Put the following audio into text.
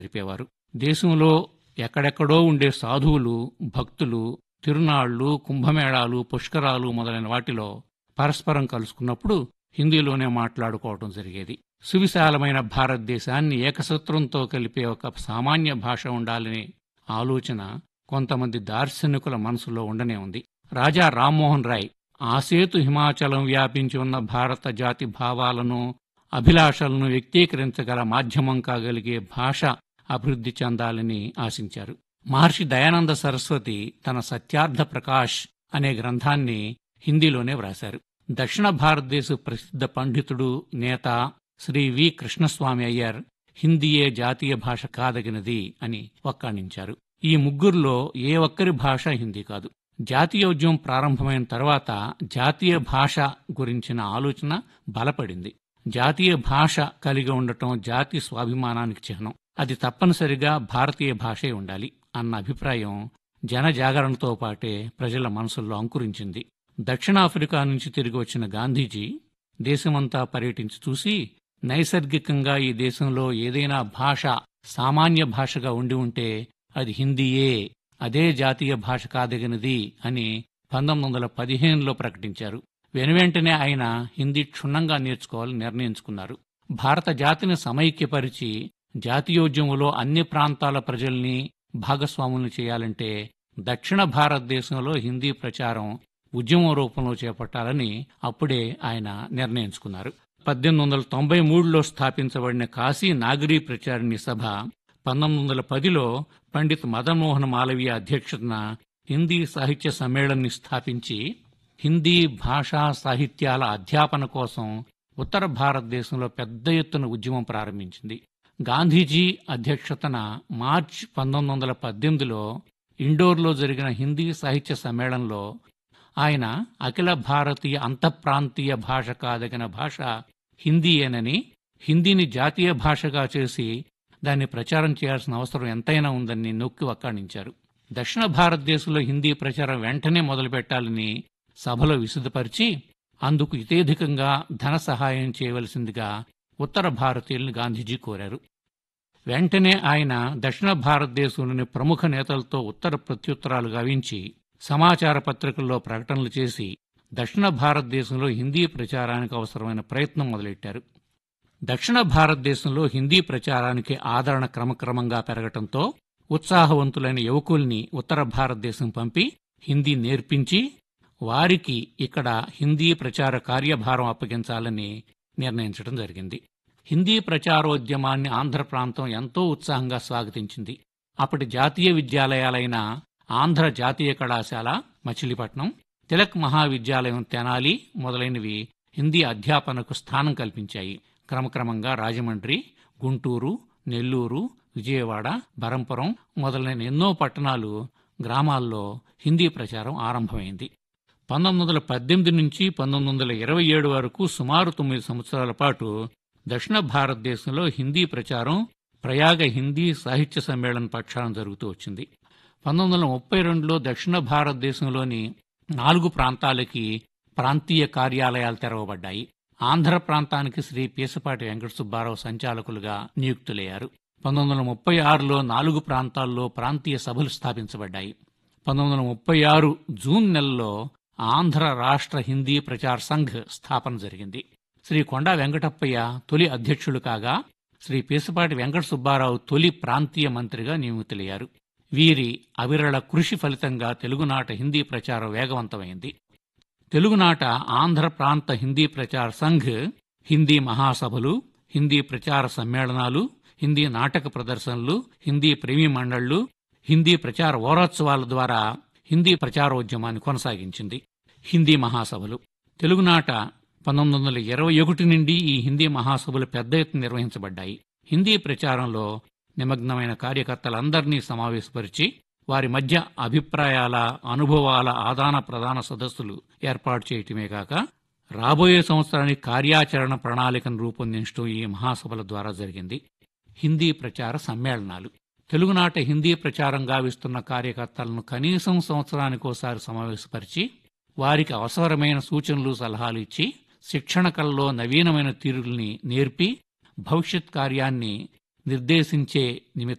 జరిపేవారు దేశంలో ఎక్కడెక్కడో ఉండే సాధువులు భక్తులు తిరునాళ్లు కుంభమేళాలు పుష్కరాలు మొదలైన వాటిలో పరస్పరం కలుసుకున్నప్పుడు హిందీలోనే మాట్లాడుకోవటం జరిగేది సువిశాలమైన భారతదేశాన్ని ఏకసూత్రంతో కలిపే ఒక సామాన్య భాష ఉండాలనే ఆలోచన కొంతమంది దార్శనికుల మనసులో ఉండనే ఉంది రాజా రామ్మోహన్ రాయ్ ఆసేతు హిమాచలం వ్యాపించి ఉన్న భారత జాతి భావాలను అభిలాషలను వ్యక్తీకరించగల మాధ్యమం కాగలిగే భాష అభివృద్ధి చెందాలని ఆశించారు మహర్షి దయానంద సరస్వతి తన సత్యార్థ ప్రకాష్ అనే గ్రంథాన్ని హిందీలోనే వ్రాశారు దక్షిణ భారతదేశ ప్రసిద్ధ పండితుడు నేత శ్రీ వి కృష్ణస్వామి అయ్యర్ హిందీయే జాతీయ భాష కాదగినది అని వక్కాణించారు ఈ ముగ్గురులో ఏ ఒక్కరి భాష హిందీ కాదు జాతీయోద్యమం ప్రారంభమైన తర్వాత జాతీయ భాష గురించిన ఆలోచన బలపడింది జాతీయ భాష కలిగి ఉండటం జాతి స్వాభిమానానికి చిహ్నం అది తప్పనిసరిగా భారతీయ భాషే ఉండాలి అన్న అభిప్రాయం జనజాగరణతో పాటే ప్రజల మనసుల్లో అంకురించింది దక్షిణాఫ్రికా నుంచి తిరిగి వచ్చిన గాంధీజీ దేశమంతా పర్యటించి చూసి నైసర్గికంగా ఈ దేశంలో ఏదైనా భాష సామాన్య భాషగా ఉండి ఉంటే అది హిందీయే అదే జాతీయ భాష కాదగినది అని పంతొమ్మిది వందల పదిహేనులో ప్రకటించారు వెనువెంటనే ఆయన హిందీ క్షుణ్ణంగా నిర్ణయించుకోవాలని నిర్ణయించుకున్నారు భారత జాతిని సమైక్యపరిచి జాతీయోద్యమంలో అన్ని ప్రాంతాల ప్రజల్ని భాగస్వాములను చేయాలంటే దక్షిణ భారతదేశంలో హిందీ ప్రచారం ఉద్యమం రూపంలో చేపట్టాలని అప్పుడే ఆయన నిర్ణయించుకున్నారు పద్దెనిమిది వందల తొంభై మూడులో స్థాపించబడిన కాశీ నాగరీ ప్రచారిణి సభ పంతొమ్మిది వందల పదిలో పండిత్ మదన్మోహన్ మాలవీయ అధ్యక్షతన హిందీ సాహిత్య సమ్మేళన్ని స్థాపించి హిందీ భాషా సాహిత్యాల అధ్యాపన కోసం ఉత్తర భారతదేశంలో పెద్ద ఎత్తున ఉద్యమం ప్రారంభించింది గాంధీజీ అధ్యక్షతన మార్చ్ పంతొమ్మిది వందల పద్దెనిమిదిలో ఇండోర్లో జరిగిన హిందీ సాహిత్య సమ్మేళనంలో ఆయన అఖిల భారతీయ అంతఃప్రాంతీయ భాష కాదగిన భాష హిందీయేనని హిందీని జాతీయ భాషగా చేసి దాన్ని ప్రచారం చేయాల్సిన అవసరం ఎంతైనా ఉందని నొక్కి వక్కాణించారు దక్షిణ భారతదేశంలో హిందీ ప్రచారం వెంటనే మొదలుపెట్టాలని సభలో విశదపరిచి అందుకు ఇతేధికంగా ధన సహాయం చేయవలసిందిగా ఉత్తర భారతీయులను గాంధీజీ కోరారు వెంటనే ఆయన దక్షిణ భారతదేశంలోని ప్రముఖ నేతలతో ఉత్తర ప్రత్యుత్తరాలు గావించి సమాచార పత్రికల్లో ప్రకటనలు చేసి దక్షిణ భారతదేశంలో హిందీ ప్రచారానికి అవసరమైన ప్రయత్నం మొదలెట్టారు దక్షిణ భారతదేశంలో హిందీ ప్రచారానికి ఆదరణ క్రమక్రమంగా పెరగటంతో ఉత్సాహవంతులైన యువకుల్ని ఉత్తర భారతదేశం పంపి హిందీ నేర్పించి వారికి ఇక్కడ హిందీ ప్రచార కార్యభారం అప్పగించాలని నిర్ణయించడం జరిగింది హిందీ ప్రచారోద్యమాన్ని ఆంధ్ర ప్రాంతం ఎంతో ఉత్సాహంగా స్వాగతించింది అప్పటి జాతీయ విద్యాలయాలైన ఆంధ్ర జాతీయ కళాశాల మచిలీపట్నం తిలక్ మహావిద్యాలయం తెనాలి మొదలైనవి హిందీ అధ్యాపనకు స్థానం కల్పించాయి క్రమక్రమంగా రాజమండ్రి గుంటూరు నెల్లూరు విజయవాడ బరంపురం మొదలైన ఎన్నో పట్టణాలు గ్రామాల్లో హిందీ ప్రచారం ఆరంభమైంది పంతొమ్మిది వందల పద్దెనిమిది నుంచి పంతొమ్మిది వందల ఇరవై ఏడు వరకు సుమారు తొమ్మిది సంవత్సరాల పాటు దక్షిణ భారతదేశంలో హిందీ ప్రచారం ప్రయాగ హిందీ సాహిత్య సమ్మేళన పక్షాన జరుగుతూ వచ్చింది పంతొమ్మిది వందల ముప్పై రెండులో దక్షిణ భారతదేశంలోని నాలుగు ప్రాంతాలకి ప్రాంతీయ కార్యాలయాలు తెరవబడ్డాయి ఆంధ్ర ప్రాంతానికి శ్రీ పీసపాటి వెంకట సుబ్బారావు సంచాలకులుగా నియుక్తులయ్యారు పంతొమ్మిది వందల ముప్పై ఆరులో నాలుగు ప్రాంతాల్లో ప్రాంతీయ సభలు స్థాపించబడ్డాయి పంతొమ్మిది వందల ముప్పై ఆరు జూన్ నెలలో ఆంధ్ర రాష్ట్ర హిందీ ప్రచార్ సంఘ్ స్థాపన జరిగింది శ్రీ కొండా వెంకటప్పయ్య తొలి అధ్యక్షుడు కాగా శ్రీ పీసపాటి వెంకట సుబ్బారావు తొలి ప్రాంతీయ మంత్రిగా నియమితులయ్యారు వీరి అవిరళ కృషి ఫలితంగా తెలుగునాట హిందీ ప్రచారం వేగవంతమైంది తెలుగునాట ఆంధ్ర ప్రాంత హిందీ ప్రచార సంఘ్ హిందీ మహాసభలు హిందీ ప్రచార సమ్మేళనాలు హిందీ నాటక ప్రదర్శనలు హిందీ ప్రేమీ మండళ్లు హిందీ ప్రచార ఓరోత్సవాల ద్వారా హిందీ ప్రచారోద్యమాన్ని కొనసాగించింది హిందీ మహాసభలు తెలుగునాట పంతొమ్మిది వందల ఇరవై ఒకటి నుండి ఈ హిందీ మహాసభలు పెద్ద ఎత్తున నిర్వహించబడ్డాయి హిందీ ప్రచారంలో నిమగ్నమైన కార్యకర్తలందరినీ సమావేశపరిచి వారి మధ్య అభిప్రాయాల అనుభవాల ఆదాన ప్రధాన సదస్సులు ఏర్పాటు చేయటమే కాక రాబోయే సంవత్సరానికి కార్యాచరణ ప్రణాళికను రూపొందించడం ఈ మహాసభల ద్వారా జరిగింది హిందీ ప్రచార సమ్మేళనాలు తెలుగునాట హిందీ ప్రచారం గావిస్తున్న కార్యకర్తలను కనీసం సంవత్సరానికోసారి సమావేశపరిచి వారికి అవసరమైన సూచనలు సలహాలు ఇచ్చి శిక్షణ కళలో నవీనమైన తీరుల్ని నేర్పి భవిష్యత్ కార్యాన్ని నిర్దేశించే నిమిత్తం